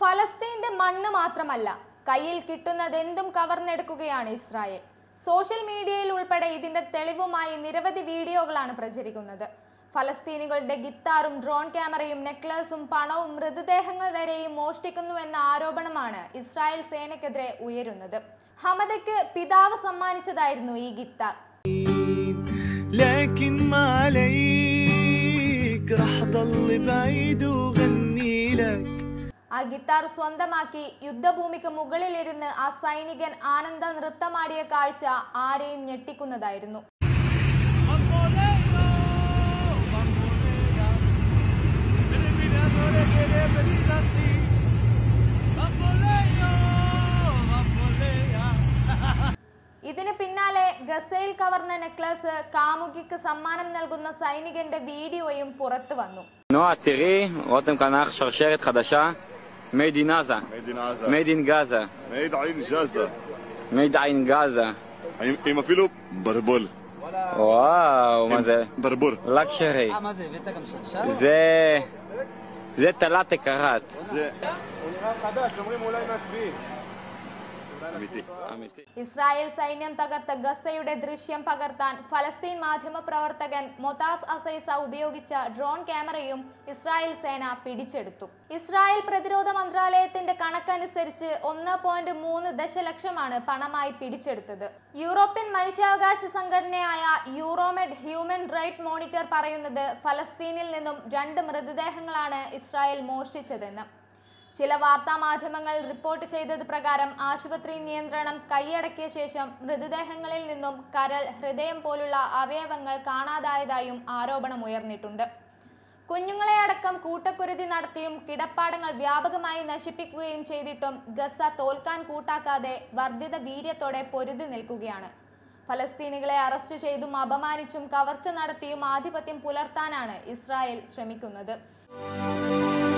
ഫലസ്തീന്റെ മണ്ണ് മാത്രമല്ല കയ്യിൽ കിട്ടുന്നതെന്തും കവർന്നെടുക്കുകയാണ് ഇസ്രായേൽ സോഷ്യൽ മീഡിയയിൽ ഉൾപ്പെടെ ഇതിന്റെ തെളിവുമായി നിരവധി വീഡിയോകളാണ് പ്രചരിക്കുന്നത് ഫലസ്തീനികളുടെ ഗിത്താറും ഡ്രോൺ ക്യാമറയും നെക്ലസും പണവും മൃതദേഹങ്ങൾ വരെയും മോഷ്ടിക്കുന്നുവെന്ന ആരോപണമാണ് ഇസ്രായേൽ സേനയ്ക്കെതിരെ ഉയരുന്നത് ഹമദയ്ക്ക് പിതാവ് സമ്മാനിച്ചതായിരുന്നു ഈ ഗിത്താർ لكن ما عليك رح ضل بعيد وغني لك ആ ഗിത്താർ സ്വന്തമാക്കി യുദ്ധഭൂമിക്ക് മുകളിലിരുന്ന് ആ സൈനികൻ ആനന്ദ നൃത്തമാടിയ കാഴ്ച ആരെയും ഞെട്ടിക്കുന്നതായിരുന്നു ഇതിന് പിന്നാലെ ഗസയിൽ കവർന്ന നെക്ലസ് കാമുകിക്ക് സമ്മാനം നൽകുന്ന സൈനികന്റെ വീഡിയോയും പുറത്തു വന്നു נועה, תראי, רותם קנח שרשרת חדשה, made in עזה, מייד אין עזה. made in גאזה, מייד עין ג'אזה. made in גאזה. עם עם אפילו ברבול. וואו, מה זה? ברבור. לקשרי. מה זה, הבאת גם שלשל? זה... זה תלת קראט. זה... אמיתי. אמיתי. Israel സൈന്യം തകർത്ത ഗസയുടെ ദൃശ്യം പകർത്താൻ ഫലസ്തീൻ മാധ്യമ പ്രവർത്തകൻ മൊതാസ് അസൈസ ഉപയോഗിച്ച ഡ്രോൺ ക്യാമറയും ഇസ്രായേൽ സേന പിടിച്ചെടുത്തു ഇസ്രായേൽ പ്രതിരോധ മന്ത്രാലയത്തിന്റെ കണക്കനുസരിച്ച് ഒന്ന് പോയിന്റ് മൂന്ന് ദശലക്ഷമാണ് പണമായി പിടിച്ചെടുത്തത് യൂറോപ്യൻ മനുഷ്യാവകാശ സംഘടനയായ യൂറോമെഡ് ഹ്യൂമൻ റൈറ്റ് മോണിറ്റർ പറയുന്നത് ഫലസ്തീനിൽ നിന്നും രണ്ട് മൃതദേഹങ്ങളാണ് ഇസ്രായേൽ മോഷ്ടിച്ചതെന്ന് ചില വാർത്താ മാധ്യമങ്ങൾ റിപ്പോർട്ട് ചെയ്തത് പ്രകാരം ആശുപത്രി നിയന്ത്രണം കൈയടക്കിയ ശേഷം മൃതദേഹങ്ങളിൽ നിന്നും കരൾ ഹൃദയം പോലുള്ള അവയവങ്ങൾ കാണാതായതായും ആരോപണമുയർന്നിട്ടുണ്ട് കുഞ്ഞുങ്ങളെ അടക്കം കൂട്ടക്കുരുതി നടത്തിയും കിടപ്പാടങ്ങൾ വ്യാപകമായി നശിപ്പിക്കുകയും ചെയ്തിട്ടും ഗസ തോൽക്കാൻ കൂട്ടാക്കാതെ വർദ്ധിത വീര്യത്തോടെ പൊരുതി നിൽക്കുകയാണ് ഫലസ്തീനികളെ അറസ്റ്റ് ചെയ്തും അപമാനിച്ചും കവർച്ച നടത്തിയും ആധിപത്യം പുലർത്താനാണ് ഇസ്രായേൽ ശ്രമിക്കുന്നത്